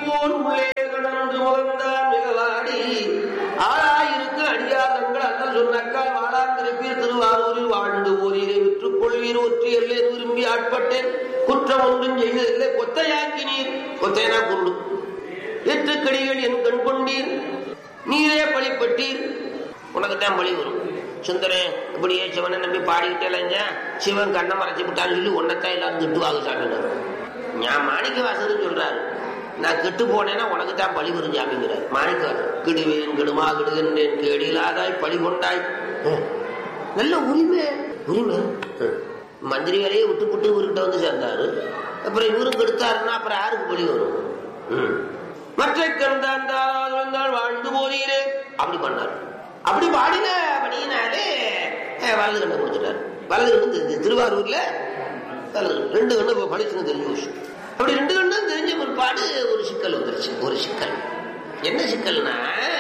போல் உள்ளே கடந்து முகந்தான் மிகவாடி ஆளாயிருக்கு அடியாதங்கள் அண்ணல் சொன்னக்கால் வாழாந்திருப்பீர் திருவாரூரில் வாழ்ந்து ஓரிரை விற்றுக் கொள்வீர் ஒற்றி எல்லேன் விரும்பி ஆட்பட்டேன் குற்றம் ஒன்றும் செய்ததில்லை கொத்தையாக்கினீர் கொத்தையனா குருடு எட்டு கடிகள் என் கண் கொண்டீர் நீரே பழிப்பட்டீர் உனக்கு தான் பழி வரும் சுந்தரன் இப்படியே சிவனை நம்பி பாடிக்கிட்டே இல்லைங்க சிவன் கண்ணை மறைச்சு விட்டான்னு சொல்லி உன்னைத்தான் எல்லாரும் திட்டுவாங்க சாமினார் நான் மாணிக்க வாசகர் சொல்றாரு நான் கெட்டு போனேன்னா உனக்கு தான் பழி வரும் சாமிங்கிறார் மாணிக்கவாசர் கிடுவேன் கிடுமா கிடுகின்றேன் கேடிலாதாய் பழி கொண்டாய் அஹ். நல்ல உரிமை உரிமை அஹ். மந்திரி வேலையை விட்டு விட்டு இவர்கிட்ட வந்து சேர்ந்தாரு அப்புறம் இவரும் கெடுத்தாருன்னா அப்புறம் யாருக்கு பழி வரும் ம். மற்ற கண்டாந்தால் வாழ்ந்து போறீரே அப்படி பண்ணார் அப்படி பாடின படியினாலே அஹ், வலது கண்ணை கொடுத்துட்டார் வலது கண்ணு தெரிஞ்சு திருவாரூர்ல வலது கண்ணு. ரெண்டு கண்ணு இப்ப படிச்சுன்னு தெரிஞ்ச விஷயம் அப்படி ரெண்டு கண்ணும் தெரிஞ்ச பிற்பாடு ஒரு சிக்கல் வந்துருச்சு ஒரு சிக்கல் என்ன சிக்கல்னா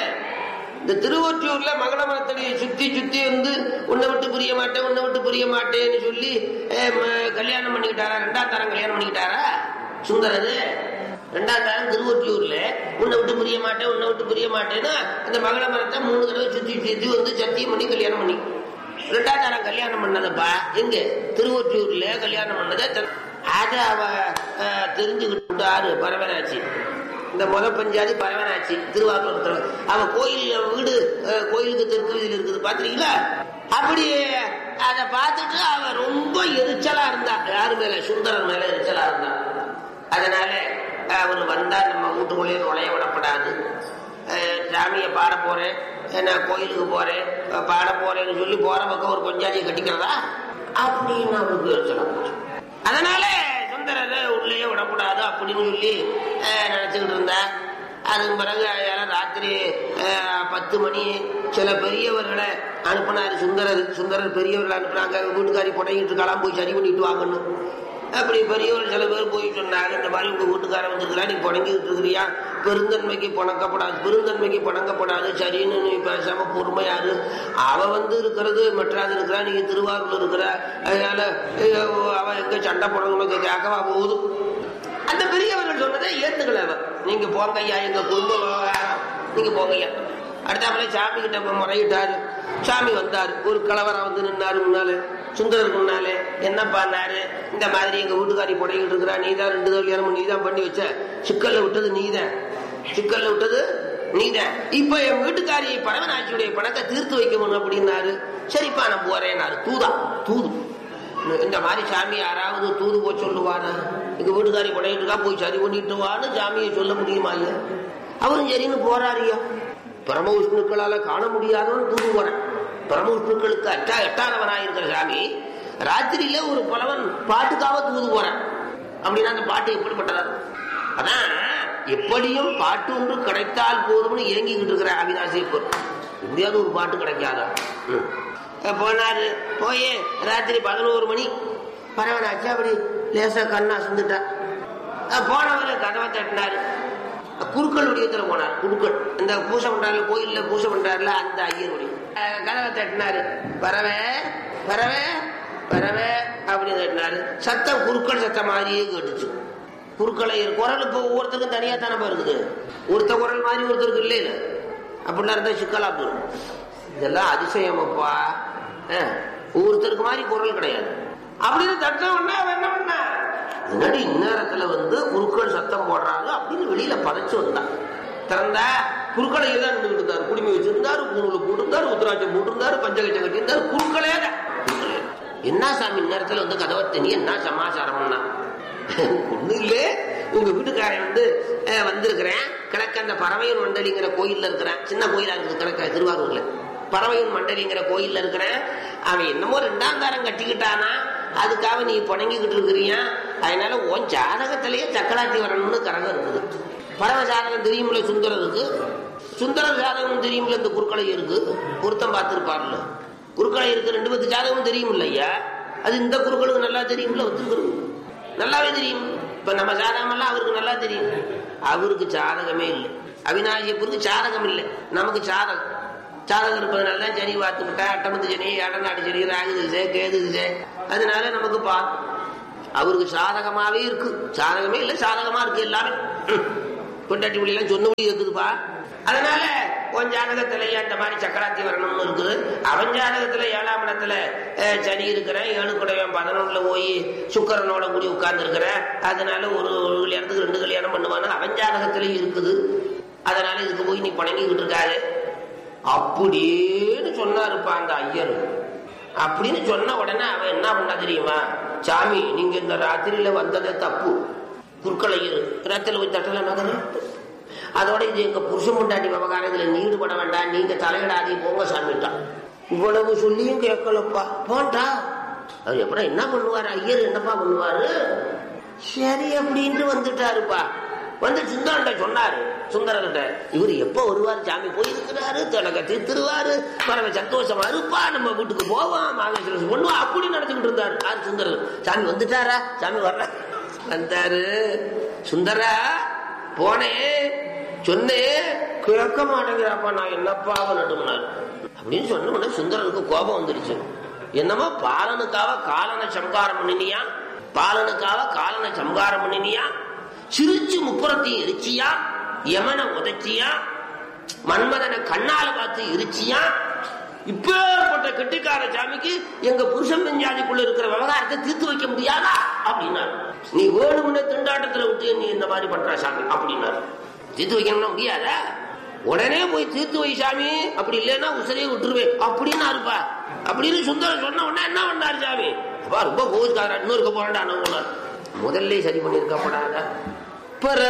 இந்த திருவொற்றியூர்ல மகள மரத்தடியை சுத்தி சுத்தி வந்து உன்னை விட்டு புரிய மாட்டேன் உன்னை விட்டு புரிய மாட்டேன்னு சொல்லி அஹ், ம- கல்யாணம் பண்ணிக்கிட்டாரா ரெண்டாம் தரம் கல்யாணம் பண்ணிக்கிட்டாரா சுந்தரது ரெண்டாம் தரம் திருவொற்றியூர்ல உன்னை விட்டு புரிய மாட்டேன் உன்னை விட்டு புரிய மாட்டேன்னு அந்த மகள மரத்தை மூணு தடவை சுத்தி சுத்தி வந்து சத்தியம் பண்ணி கல்யாணம் பண்ணி ரெண்டாம் தரம் கல்யாணம் பண்ணதப்பா எங்க திருவொற்றியூர்ல கல்யாணம் பண்ணதை த- அத அவ அஹ், தெரிஞ்சுக்கிட்டாரு பரவனாச்சு இந்த முத பஞ்சாதி பரவனாச்சு திருவாரூரத்துல அவ கோயில் அவ வீடு அஹ், கோயிலுக்கு தெற்கு வீதியில் இருக்குது பாத்துறீங்களா அப்படி அதை பார்த்துட்டு அவ ரொம்ப எரிச்சலா இருந்தா யாரு மேல சுந்தரன் மேல எரிச்சலா இருந்தா அதனால அவர் வந்தா நம்ம வீட்டுக்குள்ளேயே நுழைய விடப்படாது அஹ், சாமியை பாட போறேன் நான் கோயிலுக்கு போறேன் அஹ், பாட போறேன்னு சொல்லி போற பக்கம் ஒரு பஞ்சாதியை கட்டிக்கிறதா அப்படின்னு அவருக்கு எரிச்சலா போச்சு அதனால சுந்தரரை உள்ளே விடக்கூடாது அப்படின்னு சொல்லி அஹ், நினைச்சுக்கிட்டு இருந்தா அதுக்கு பிறகு யாரும் ராத்திரி அஹ், பத்து மணி சில பெரியவர்களை அனுப்புனாரு சுந்தரர் சுந்தரர் பெரியவர்களை அனுப்புனாங்க வீட்டுக்காரி புடங்கிட்டு இருக்கலாம் போய் சரி பண்ணிட்டு வாங்கணும் அப்படி பெரியவர் சில பேர் போய் சொன்னாங்க இந்த மாதிரி உங்க வீட்டுக்காரன் வந்திருக்கிறா நீ புடங்கிட்டு இருக்கிறியா பெருந்தன்மைக்கு புணக்கப்படாது பெருந்தன்மைக்கு புணக்கப்படாது சரின்னு நீ பேசாம பொறுமையாரு அவ வந்து இருக்கிறது மெட்ராஸ் இருக்கிறா நீங்க திருவாரூர்ல இருக்கிற அதனால ஐயோ, அவ எங்க சண்டை போடணும் கேட்கவா போகுது அந்த பெரியவர்கள் சொன்னதை ஏத்துக்கல அவ நீங்க போங்க ஐயா எங்க குடும்ப விவகாரம் நீங்க போங்க ஐயா அடுத்தாப்புல சாமி கிட்ட போய் முறையிட்டாரு சாமி வந்தாரு ஒரு கலவரம் வந்து நின்னாரு முன்னாலே சுந்தரருக்கு முன்னாலே என்ன பண்ணாரு இந்த மாதிரி எங்க வீட்டுக்காரி புடையிட்டு இருக்கிறா நீ தான் ரெண்டு கல்யாணம் நீ தான் பண்ணி வச்ச சிக்கல்ல விட்டது நீதான் சிக்கல்ல விட்டது நீதான் இப்ப என் வீட்டுக்காரி பரவனாட்சியுடைய பணத்தை தீர்த்து வைக்கணும் அப்படின்னாரு சரிப்பா நான் போறேன்னாரு தூதா தூது இந்த மாதிரி சாமி யாராவது தூது போய் சொல்லுவானா எங்க வீட்டுக்காரி படையிட்டு இருக்கா போய் சரி பண்ணிட்டு வான்னு சாமியை சொல்ல முடியுமா ஐயா அவரும் சரின்னு போறாருயா பரம விஷ்ணுக்களால காண முடியாதவன் தூது போறேன் பரம விஷ்ணுக்களுக்கு அட்டா எட்டாதவனாயிருக்கிற சாமி ராத்திரியில ஒரு புலவன் பாட்டுக்காக தூது போறேன் அப்படின்னா அந்த பாட்டு எப்படிப்பட்டதா அதான் எப்படியும் பாட்டு ஒன்று கிடைத்தால் போதும்னு இயங்கிக்கிட்டு இருக்கிற அவினாசி எப்படியாவது ஒரு பாட்டு கிடைக்காதா ம். போனாரு போய் ராத்திரி பதினோரு மணி பரவனாச்சு அப்படி லேசா கண்ணா சுந்துட்டா போனவர் கதவை தட்டினாரு குருக்கள் உடையத்துல போனார் குருக்கள் இந்த பூசை பண்றாருல கோயில்ல பூசை பண்றாருல அந்த ஐயர் உடைய அஹ் கதவை தட்டினாரு பறவை பறவை பறவை அப்படின்னு தட்டினாரு சத்தம் குருக்கள் சத்தம் மாதிரியே கேட்டுச்சு குருக்களை குரல் இப்போ ஒவ்வொருத்தருக்கும் தனியா தானே இருக்குது ஒருத்த குரல் மாதிரி ஒருத்தருக்கு இல்லை இல்ல அப்படின்னா இருந்தா சிக்கலா போயிடும் இதெல்லாம் அதிசயம் அப்பா அஹ், ஒவ்வொருத்தருக்கு மாதிரி குரல் கிடையாது அப்படின்னு தட்டம் பண்ணா அவன் என்ன பண்ணா முன்னாடி இந்நேரத்துல வந்து குருக்கள் சத்தம் போடுறாங்க அப்படின்னு வெளியில பதைச்சு வந்தான் திறந்தா குருக்களை தான் இருந்துகிட்டு இருந்தாரு குடுமி வச்சிருந்தாரு பூணூல போட்டிருந்தாரு உத்தராட்சம் போட்டிருந்தாரு பஞ்சகச்சம் கட்டியிருந்தாரு குருக்களே தான் குருக்களே. என்ன சாமி இந்நேரத்துல வந்து கதவை தண்ணி என்ன சமாச்சாரம்னா ஒண்ணு இல்ல உங்க வீட்டுக்காரன் வந்து அஹ், வந்திருக்கிறேன் கிழக்க அந்த பறவையன் மண்டலிங்கிற கோயில்ல இருக்கிறேன் சின்ன கோயிலா இருக்குது கிழக்க திருவாரூர்ல பறவையன் மண்டலிங்கிற கோயில்ல இருக்கிறேன் அவன் என்னமோ ரெண்டாம் தாரம் கட்டிக்கிட்டானா அதுக்காக நீ புணங்கிக்கிட்டு இருக்கிறியா அதனால உன் ஜாதகத்திலேயே சக்கராத்தி வரணும்னு கரகம் இருக்குது பறவை ஜாதகம் தெரியுமில்ல சுந்தரருக்கு சுந்தரர் ஜாதகம் தெரியுமில்ல இந்த குறுக்களை இருக்கு பொருத்தம் பார்த்திருப்பார்ல குறுக்களை இருக்கு ரெண்டு பத்து ஜாதகம் தெரியுமில்ல ஐயா அது இந்த குறுக்களுக்கு நல்லா தெரியுமில்ல ஒத்துக்கிறது நல்லாவே தெரியும் இப்ப நம்ம ஜாதகம் எல்லாம் அவருக்கு நல்லா தெரியும் அவருக்கு ஜாதகமே இல்லை அவிநாயகருக்கு ஜாதகம் இல்லை நமக்கு ஜாதகம் ஜாதகம் இருப்பதனால தான் சனி பார்த்து விட்டா அட்டமத்து சனி இடநாடு சனி ராகு திசை கேது திசை அதனால நமக்கு பா அவருக்கு சாதகமாவே இருக்கு சாதகமே இல்லை சாதகமா இருக்கு எல்லாமே ம். பொண்டாட்டி எல்லாம் சொன்னபடி இருக்குதுப்பா அதனால உன் ஜாதகத்துல அந்த மாதிரி சக்கராத்தி வரணும்னு இருக்குது அவன் ஜாதகத்துல ஏழாம் இடத்துல அஹ், சனி இருக்கிறேன் ஏழு குடையன் பதினொன்னுல போய் சுக்கரனோட கூடி உட்கார்ந்து இருக்கிறேன் அதனால ஒரு ஒரு கல்யாணத்துக்கு ரெண்டு கல்யாணம் பண்ணுவானா அவன் ஜாதகத்துல இருக்குது அதனால இதுக்கு போய் நீ பணங்கிக்கிட்டு இருக்காரு அப்படின்னு சொன்னாருப்பா அந்த ஐயர் அப்படின்னு சொன்ன உடனே அவன் என்ன பண்ணா தெரியுமா சாமி நீங்க இந்த ராத்திரியில வந்ததே தப்பு குறுக்கலையர் ராத்திரில போய் தட்டல நகரு அதோட இது எங்க புருஷன் முண்டாட்டி விவகாரம் இதுல நீ ஈடுபட வேண்டாம் நீங்க தலையிடாதே போங்க சாமிட்டான் இவ்வளவு சொல்லியும் கேட்கலப்பா போண்டா அவர் எப்படா என்ன பண்ணுவாரு ஐயர் என்னப்பா பண்ணுவாரு சரி அப்படின்ட்டு வந்துட்டாருப்பா வந்து சுந்தரன்ட்ட சொன்னாரு சுந்தரன்ட்ட இவர் எப்ப வருவார் சாமி போயிருக்கிறாரு தனக்கு தீர்த்துருவாரு பரவ சந்தோஷமா இருப்பா நம்ம வீட்டுக்கு போவான் மாவேஸ்வரம் பண்ணுவா அப்படி நடந்துகிட்டு இருந்தாரு யார் சுந்தரர் சாமி வந்துட்டாரா சாமி வர்ற வந்தாரு சுந்தரா போனேன் சொன்னேன் கேட்க மாட்டேங்கிறாப்பா நான் என்னப்பா நடுமுனார் அப்படின்னு சொன்ன உடனே சுந்தரனுக்கு கோபம் வந்துருச்சு என்னமோ பாலனுக்காக காலனை சம்காரம் பண்ணினியா பாலனுக்காக காலனை சம்காரம் பண்ணினியா சிரிச்சு முப்புறத்தையும் எரிச்சியா யமனை உதைச்சியா மன்மதனை கண்ணால பார்த்து எரிச்சியா இப்பேற்பட்ட கெட்டிக்கார சாமிக்கு எங்க புருஷன் பெஞ்சாதிக்குள்ள இருக்கிற விவகாரத்தை தீர்த்து வைக்க முடியாதா அப்படின்னாரு நீ வேணும்னு திண்டாட்டத்துல விட்டு நீ இந்த மாதிரி பண்ற சாமி அப்படின்னாரு தீர்த்து வைக்கணும்னா முடியாதா உடனே போய் தீர்த்து வை சாமி அப்படி இல்லைன்னா உசரையே விட்டுருவேன் அப்படின்னு இருப்பா அப்படின்னு சுந்தரம் சொன்ன உடனே என்ன பண்ணாரு சாமி அப்பா ரொம்ப கோவிச்சுக்காரா இன்னொரு போறாண்டா முதல்ல சரி பண்ணிருக்கப்படாத பிற